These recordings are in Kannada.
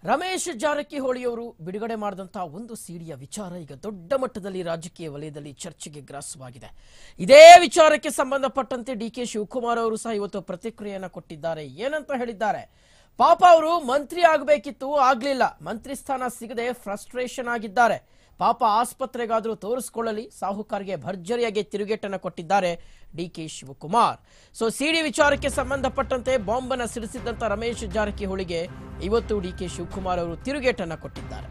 ರಮೇಶ್ ಜಾರಕಿಹೊಳಿಯವರು ಬಿಡುಗಡೆ ಮಾಡಿದಂತಹ ಒಂದು ಸಿಡಿಯ ವಿಚಾರ ಈಗ ದೊಡ್ಡ ಮಟ್ಟದಲ್ಲಿ ರಾಜಕೀಯ ವಲಯದಲ್ಲಿ ಚರ್ಚೆಗೆ ಗ್ರಾಸವಾಗಿದೆ ಇದೇ ವಿಚಾರಕ್ಕೆ ಸಂಬಂಧಪಟ್ಟಂತೆ ಡಿ ಕೆ ಶಿವಕುಮಾರ್ ಅವರು ಸಹ ಇವತ್ತು ಪ್ರತಿಕ್ರಿಯೆಯನ್ನ ಕೊಟ್ಟಿದ್ದಾರೆ ಏನಂತ ಹೇಳಿದ್ದಾರೆ ಪಾಪ ಅವರು ಮಂತ್ರಿ ಆಗಬೇಕಿತ್ತು ಆಗ್ಲಿಲ್ಲ ಮಂತ್ರಿ ಸ್ಥಾನ ಸಿಗದೆ ಫ್ರಸ್ಟ್ರೇಷನ್ ಆಗಿದ್ದಾರೆ ಪಾಪ ಆಸ್ಪತ್ರೆಗಾದ್ರೂ ತೋರಿಸ್ಕೊಳ್ಳಲಿ ಸಾಹುಕಾರ್ಗೆ ಭರ್ಜರಿಯಾಗಿ ತಿರುಗೇಟನ್ನು ಕೊಟ್ಟಿದ್ದಾರೆ D K Shivakumar so CD ವಿಚಾರಕ್ಕೆ ಸಂಬಂಧಪಟ್ಟಂತೆ ಬಾಂಬನ್ನು ಸಿಡಿಸಿದ್ದಂತ ರಮೇಶ್ ಜಾರಕಿಹೊಳಿಗೆ ಇವತ್ತು ಡಿ ಕೆ ಶಿವಕುಮಾರ್ ಅವರು ತಿರುಗೇಟನ್ನು ಕೊಟ್ಟಿದ್ದಾರೆ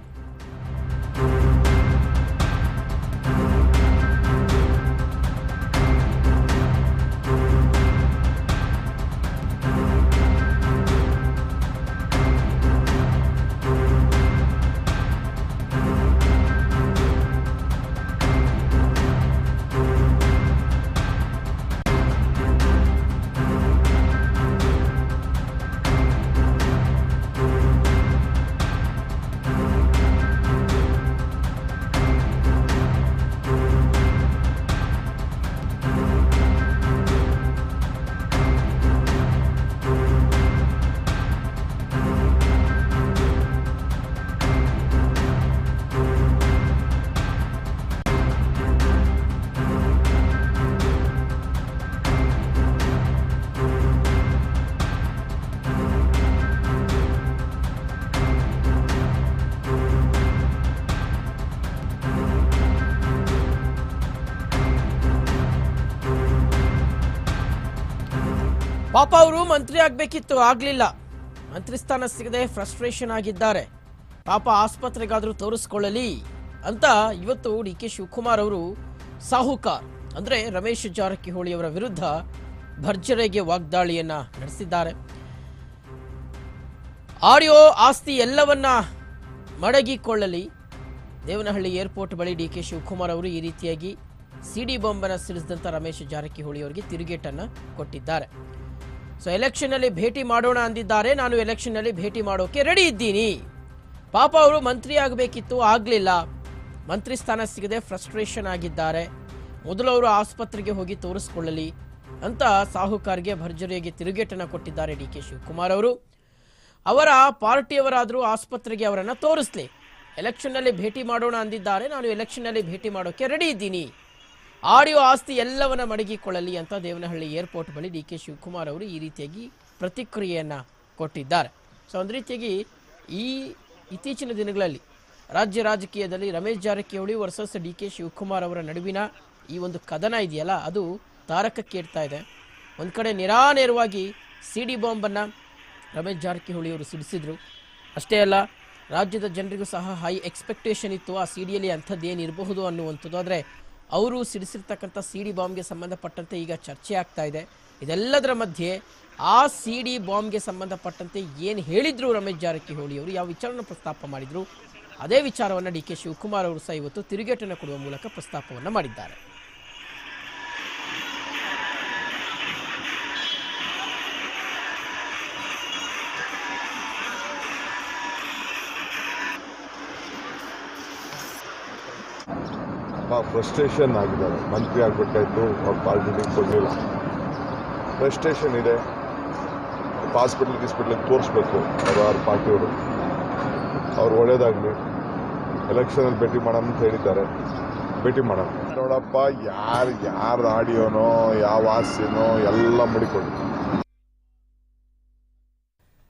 ಪಾಪ ಅವರು ಮಂತ್ರಿ ಆಗ್ಬೇಕಿತ್ತು ಆಗ್ಲಿಲ್ಲ ಮಂತ್ರಿ ಸ್ಥಾನ ಸಿಗದೆ ಫ್ರಸ್ಟ್ರೇಷನ್ ಆಗಿದ್ದಾರೆ ಪಾಪ ಆಸ್ಪತ್ರೆಗಾದ್ರೂ ತೋರಿಸ್ಕೊಳ್ಳಲಿ ಅಂತ ಇವತ್ತು ಡಿ ಕೆ ಶಿವಕುಮಾರ್ ಅವರು ಸಾಹುಕಾರ್ ಅಂದ್ರೆ ರಮೇಶ್ ಜಾರಕಿಹೊಳಿ ಅವರ ವಿರುದ್ಧ ಭರ್ಜರಿಗೆ ವಾಗ್ದಾಳಿಯನ್ನ ನಡೆಸಿದ್ದಾರೆ ಆಡಿಯೋ ಆಸ್ತಿ ಎಲ್ಲವನ್ನ ಮಡಗಿಕೊಳ್ಳಲಿ ದೇವನಹಳ್ಳಿ ಏರ್ಪೋರ್ಟ್ ಬಳಿ ಡಿ ಕೆ ಶಿವಕುಮಾರ್ ಅವರು ಈ ರೀತಿಯಾಗಿ ಸಿಡಿ ಬಾಂಬನ್ನು ಸಿಡಿಸಿದಂತ ರಮೇಶ್ ಜಾರಕಿಹೊಳಿ ಅವರಿಗೆ ತಿರುಗೇಟನ್ನ ಕೊಟ್ಟಿದ್ದಾರೆ ಸೊ ಎಲೆಕ್ಷನ್ ಅಲ್ಲಿ ಭೇಟಿ ಮಾಡೋಣ ಅಂದಿದ್ದಾರೆ ನಾನು ಎಲೆಕ್ಷನ್ ಅಲ್ಲಿ ಭೇಟಿ ಮಾಡೋಕೆ ರೆಡಿ ಇದ್ದೀನಿ ಪಾಪ ಅವರು ಮಂತ್ರಿ ಆಗಬೇಕಿತ್ತು ಆಗಲಿಲ್ಲ ಮಂತ್ರಿ ಸ್ಥಾನ ಸಿಗದೆ ಫ್ರಸ್ಟ್ರೇಷನ್ ಆಗಿದ್ದಾರೆ ಮೊದಲು ಅವರು ಆಸ್ಪತ್ರೆಗೆ ಹೋಗಿ ತೋರಿಸ್ಕೊಳ್ಳಲಿ ಅಂತ ಸಾಹುಕಾರ್ಗೆ ಭರ್ಜರಿಯಾಗಿ ತಿರುಗೇಟನ್ನ ಕೊಟ್ಟಿದ್ದಾರೆ ಡಿ ಕೆ ಶಿವಕುಮಾರ್ ಅವರು ಅವರ ಪಾರ್ಟಿಯವರಾದರೂ ಆಸ್ಪತ್ರೆಗೆ ಅವರನ್ನ ತೋರಿಸ್ಲಿ ಎಲೆಕ್ಷನ್ ಅಲ್ಲಿ ಭೇಟಿ ಮಾಡೋಣ ಅಂದಿದ್ದಾರೆ ನಾನು ಎಲೆಕ್ಷನ್ ಅಲ್ಲಿ ಭೇಟಿ ಮಾಡೋಕೆ ರೆಡಿ ಇದ್ದೀನಿ ಆಡಿಯೋ ಆಸ್ತಿ ಎಲ್ಲವನ್ನ ಮಡಗಿಕೊಳ್ಳಲಿ ಅಂತ ದೇವನಹಳ್ಳಿ ಏರ್ಪೋರ್ಟ್ ಬಳಿ ಡಿ ಕೆ ಶಿವಕುಮಾರ್ ಅವರು ಈ ರೀತಿಯಾಗಿ ಪ್ರತಿಕ್ರಿಯೆಯನ್ನ ಕೊಟ್ಟಿದ್ದಾರೆ ಸೊ ಒಂದು ರೀತಿಯಾಗಿ ಈ ಇತ್ತೀಚಿನ ದಿನಗಳಲ್ಲಿ ರಾಜ್ಯ ರಾಜಕೀಯದಲ್ಲಿ Ramesh Jarkiholi versus D K Shivakumar ಅವರ ನಡುವಿನ ಈ ಒಂದು ಕದನ ಇದೆಯಲ್ಲ ಅದು ತಾರಕಕ್ಕೇರ್ತಾ ಇದೆ ಒಂದು ಕಡೆ ನಿರಾನೇರವಾಗಿ ಸಿ ಡಿ ಬಾಂಬನ್ನು ರಮೇಶ್ ಜಾರಕಿಹೊಳಿ ಅವರು ಸಿಡಿಸಿದ್ರು ಅಷ್ಟೇ ಅಲ್ಲ ರಾಜ್ಯದ ಜನರಿಗೂ ಸಹ ಹೈ ಎಕ್ಸ್ಪೆಕ್ಟೇಷನ್ ಇತ್ತು ಆ ಸಿ ಡಿಯಲ್ಲಿ ಅಂಥದ್ದು ಏನಿರಬಹುದು ಅನ್ನುವಂಥದ್ದು ಆದರೆ ಅವರು ಸಿಡಿಸಿರ್ತಕ್ಕಂಥ ಸಿ ಡಿ ಬಾಂಬ್ಗೆ ಸಂಬಂಧಪಟ್ಟಂತೆ ಈಗ ಚರ್ಚೆ ಆಗ್ತಾ ಇದೆ ಇದೆಲ್ಲದರ ಮಧ್ಯೆ ಆ ಸಿ ಡಿ ಬಾಂಬ್ಗೆ ಸಂಬಂಧಪಟ್ಟಂತೆ ಏನು ಹೇಳಿದ್ರು ರಮೇಶ್ ಜಾರಕಿಹೊಳಿ ಅವರು ಯಾವ ವಿಚಾರವನ್ನು ಪ್ರಸ್ತಾಪ ಮಾಡಿದ್ರು ಅದೇ ವಿಚಾರವನ್ನು ಡಿ ಕೆ ಶಿವಕುಮಾರ್ ಅವರು ಸಹ ಇವತ್ತು ತಿರುಗೇಟನ್ನು ಕೊಡುವ ಮೂಲಕ ಪ್ರಸ್ತಾಪವನ್ನು ಮಾಡಿದ್ದಾರೆ ಫ್ರಸ್ಟ್ರೇಷನ್ ಆಗಿದ್ದಾರೆ ಮಂತ್ರಿ ಆಗಬೇಕಾಯ್ತು ಅವ್ರ ಪಾರ್ಟಿಗೆ ಕೊಡಲಿಲ್ಲ ಫ್ರಸ್ಟ್ರೇಷನ್ ಇದೆ ಹಾಸ್ಪಿಟ್ಲ್ ಗಿಸ್ಪಿಟ್ಲಿಗೆ ತೋರಿಸ್ಬೇಕು ಅವರು ಅವ್ರ ಪಾರ್ಟಿಯವರು ಅವ್ರು ಒಳ್ಳೇದಾಗಲಿ ಎಲೆಕ್ಷನಲ್ಲಿ ಭೇಟಿ ಮಾಡೋಣ ಅಂತ ಹೇಳಿದ್ದಾರೆ ಭೇಟಿ ಮಾಡೋಣ ನೋಡಪ್ಪ ಯಾರು ಯಾರ ಆಡಿಯೋನೋ ಯಾವ ಆಸ್ತಿನೋ ಎಲ್ಲ ಮಡಿಕೊಳ್ಳಿ